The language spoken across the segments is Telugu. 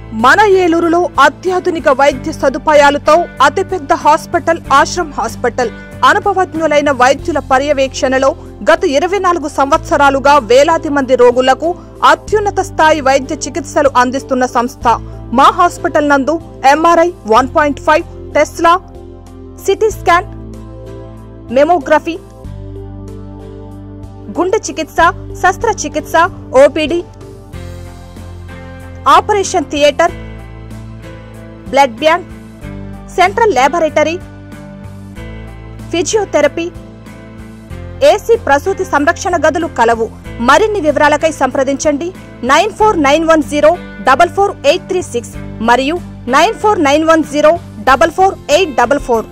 మన ఏలూరులో అత్యాధునిక వైద్య సదుపాయాలతో అతిపెద్ద హాస్పిటల్ ఆశ్రమ్ హాస్పిటల్ అనుభవజ్ఞులైన వైద్యుల పర్యవేక్షణలో గత ఇరవై నాలుగు సంవత్సరాలుగా వేలాది మంది రోగులకు అత్యున్నత స్థాయి వైద్య చికిత్సలు అందిస్తున్న సంస్థ మా హాస్పిటల్ నందు MRI one point five tesla CT scan mammography గుండె చికిత్స శస్త్రచికిత్స OPD operation theatre blood bank central laboratory physiotherapy AC ప్రసూతి సంరక్షణ గదులు కలవు మరిన్ని వివరాలకై సంప్రదించండి nine four nine one zero double four eight three six మరియు nine four nine one zero double four eight double four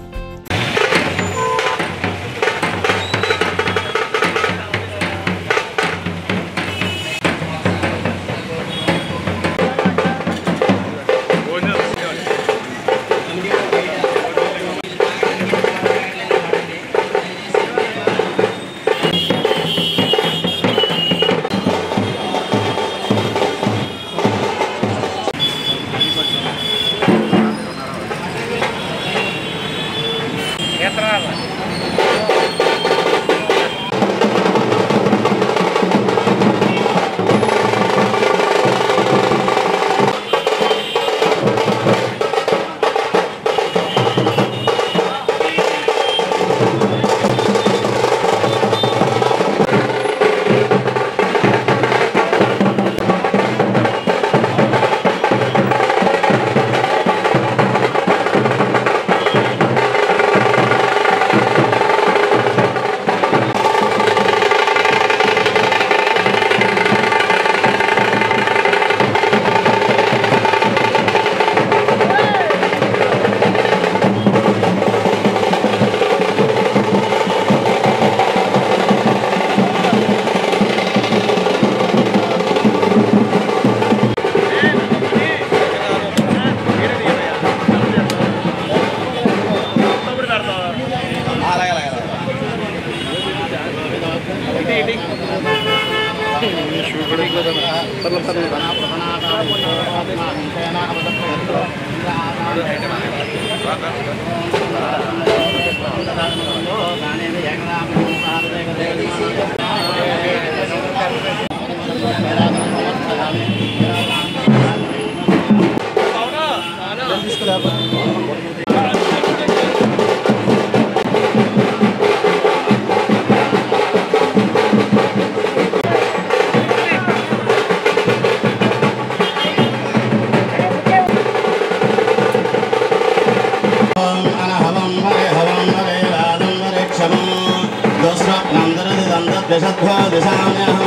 అనహవం వరే హవం వరే రాజం వరే క్షమం దుస్వప్నం దరదిదంతద్విషద్భో దిశామ్యహం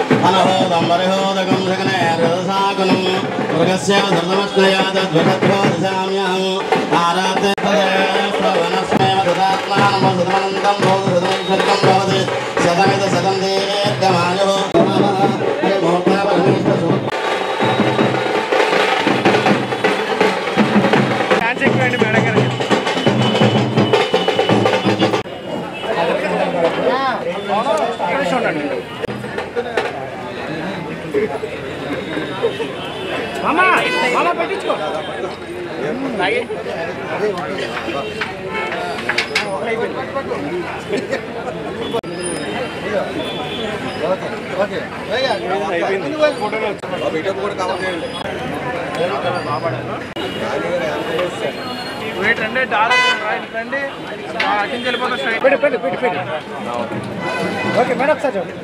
అనహోదం వరిహోదకం శకనే రసాకులం మృగస్య ధృతమశ్నయా తద్విషద్భో దిశామ్యహం ఆరాధ్య శ్రవణస్మేవ దదాత్మానం సుధమనంతం భోదు సుధమైశ్వర్యం భవతి శతమిత శతం దీర్ఘమాయో మూర్తా పరమేశ్వర ఛాన్స్ ఎక్కువండి మేడం గారు చూడండి మామా మామా పెట్టించుకో వెయిట్ రండి డాలర్ రండి అటు వెళ్ళిపోతా స్ట్రైట్ పెట్టి పెట్టి పెట్టి పెట్టి ఓకే మేడం ఒకసారి చూడండి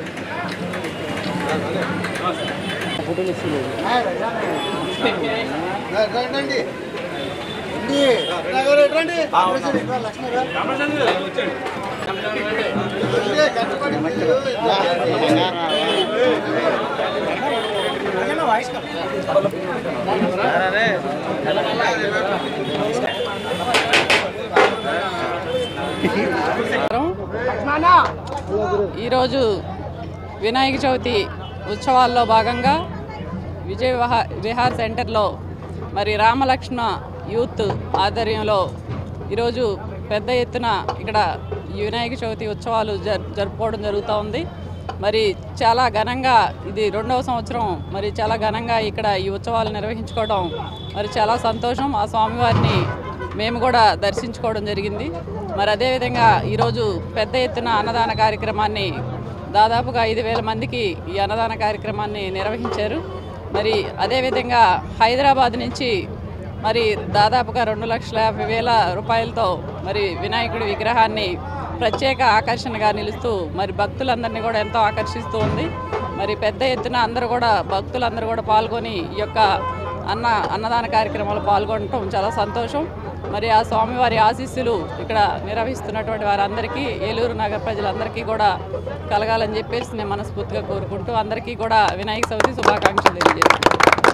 ఈరోజు వినాయక చవితి ఉత్సవాల్లో భాగంగా విజయ విహా విహార్ సెంటర్లో మరి రామలక్ష్మణ యూత్ ఆధ్వర్యంలో ఈరోజు పెద్ద ఎత్తున ఇక్కడ ఈ వినాయక చవితి ఉత్సవాలు జర్ జరుపుకోవడం జరుగుతూ ఉంది మరి చాలా ఘనంగా ఇది రెండవ సంవత్సరం మరి చాలా ఘనంగా ఇక్కడ ఈ ఉత్సవాలు నిర్వహించుకోవడం మరి చాలా సంతోషం ఆ స్వామివారిని మేము కూడా దర్శించుకోవడం జరిగింది మరి అదేవిధంగా ఈరోజు పెద్ద ఎత్తున అన్నదాన కార్యక్రమాన్ని దాదాపుగా ఐదు వేల మందికి ఈ అన్నదాన కార్యక్రమాన్ని నిర్వహించారు మరి అదేవిధంగా హైదరాబాద్ నుంచి మరి దాదాపుగా రెండు లక్షల యాభై వేల రూపాయలతో మరి వినాయకుడి విగ్రహాన్ని ప్రత్యేక ఆకర్షణగా నిలుస్తూ మరి భక్తులందరినీ కూడా ఎంతో ఆకర్షిస్తూ ఉంది మరి పెద్ద ఎత్తున అందరూ కూడా భక్తులందరూ కూడా పాల్గొని ఈ యొక్క అన్న అన్నదాన కార్యక్రమంలో పాల్గొనటం చాలా సంతోషం మరి ఆ స్వామివారి ఆశీస్సులు ఇక్కడ నిర్వహిస్తున్నటువంటి వారందరికీ ఏలూరు నగర ప్రజలందరికీ కూడా కలగాలని చెప్పేసి నేను మనస్ఫూర్తిగా కోరుకుంటూ అందరికీ కూడా వినాయక చవితి శుభాకాంక్షలు తెలియజేస్తున్నాను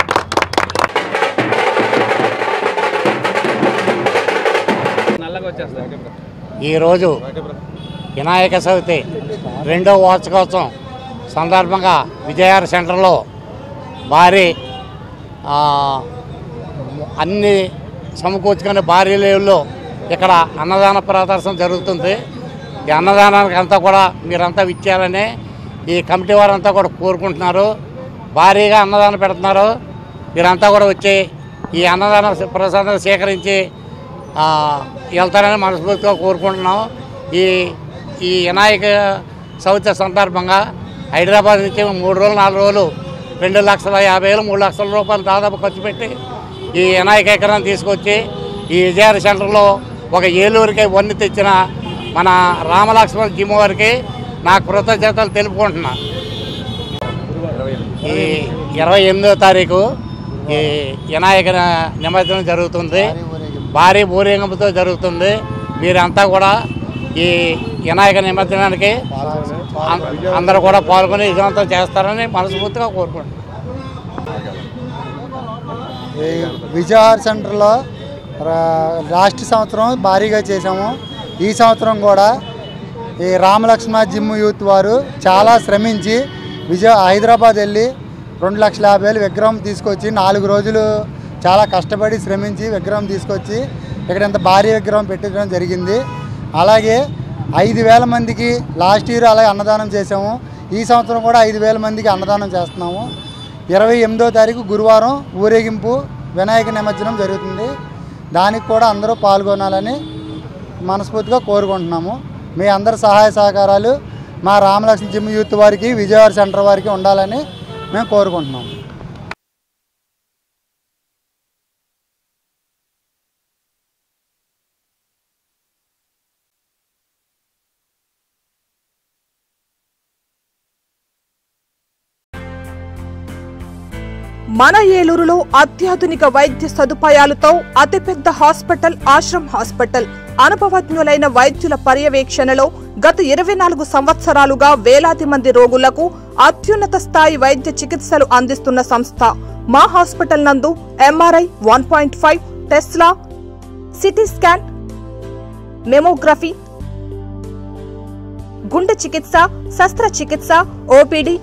నల్లగా వచ్చేస్తుంది ఈరోజు వినాయక చవితి రెండో వార్షికోత్సవం సందర్భంగా విజయవాడ సెంటర్లో భారీ ఆ, అన్ని సమకూర్చుకునే భారీ లెవెల్లో ఇక్కడ అన్నదాన ప్రదర్శన జరుగుతుంది ఈ అన్నదానానికి అంతా కూడా మీరంతా ఇచ్చేయాలని ఈ కమిటీ వారంతా కూడా కోరుకుంటున్నారు భారీగా అన్నదానం పెడుతున్నారు మీరంతా కూడా వచ్చి ఈ అన్నదాన ప్రసాదం సేకరించి ఆ, వెళ్తారని మనస్ఫూర్తిగా కోరుకుంటున్నాం ఈ ఈ వినాయక చవితి సందర్భంగా హైదరాబాద్ నుంచి మూడు రోజులు నాలుగు రోజులు రెండు లక్షల యాభై వేలు మూడు లక్షల రూపాయలు దాదాపు ఖర్చు పెట్టి ఈ వినాయక ఎకరాన్ని తీసుకొచ్చి ఈ విజయవాడ సెంటర్లో ఒక ఏలూరుకి వన్ని తెచ్చిన మన రామలక్ష్మణ జిమ్ వారికి నాకు కృతజ్ఞతలు తెలుపుకుంటున్నా ఈ ఇరవై ఎనిమిదో తారీఖు ఈ వినాయక నిమజ్జనం జరుగుతుంది భారీ ఊరేగింపుతో జరుగుతుంది మీరంతా కూడా ఈ వినాయక నిమజ్జనానికి అం- అందరూ కూడా పాల్గొని విజయవంతం చేస్తారని మనస్ఫూర్తిగా కోరుకుంటున్నాను ఈ విజయవాడ సెంటర్లో రా- లాస్ట్ సంవత్సరం భారీగా చేసాము ఈ సంవత్సరం కూడా ఈ రామలక్ష్మణ జిమ్ యూత్ వారు చాలా శ్రమించి విజయ హైదరాబాద్ వెళ్ళి రెండు లక్షల యాభై వేలు విగ్రహం తీసుకొచ్చి నాలుగు రోజులు చాలా కష్టపడి శ్రమించి విగ్రహం తీసుకొచ్చి ఇక్కడ ఇంత భారీ విగ్రహం పెట్టడం జరిగింది అలాగే ఐదు వేల మందికి లాస్ట్ ఇయర్ అలాగే అన్నదానం చేసాము ఈ సంవత్సరం కూడా ఐదు వేల మందికి అన్నదానం చేస్తున్నాము ఇరవై ఎనిమిదో తారీఖు గురువారం ఊరేగింపు వినాయక నిమజ్జనం జరుగుతుంది దానికి కూడా అందరూ పాల్గొనాలని మనస్ఫూర్తిగా కోరుకుంటున్నాము మీ అందరి సహాయ సహకారాలు మా రామలక్ష్మణ జిమ్ యూత్ వారికి విజయవాడ సెంటర్ వారికి ఉండాలని మేము కోరుకుంటున్నాము మన ఏలూరులో అత్యాధునిక వైద్య సదుపాయాలతో అతిపెద్ద హాస్పిటల్ ఆశ్రమ్ హాస్పిటల్ అనుభవజ్ఞులైన వైద్యుల పర్యవేక్షణలో గత ఇరవై నాలుగు సంవత్సరాలుగా వేలాది మంది రోగులకు అత్యున్నత స్థాయి వైద్య చికిత్సలు అందిస్తున్న సంస్థ మా హాస్పిటల్ నందు MRI one point five tesla CT scan mammography గుండె చికిత్స శస్త్రచికిత్స OPD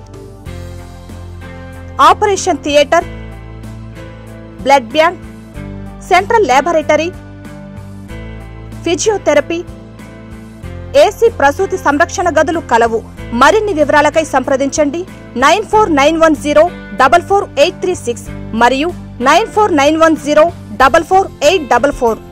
operation theatre blood bank central laboratory physiotherapy AC ప్రసూతి సంరక్షణ గదులు కలవు మరిన్ని వివరాలకై సంప్రదించండి nine four nine one zero double four eight three six మరియు nine four nine one zero double four eight double four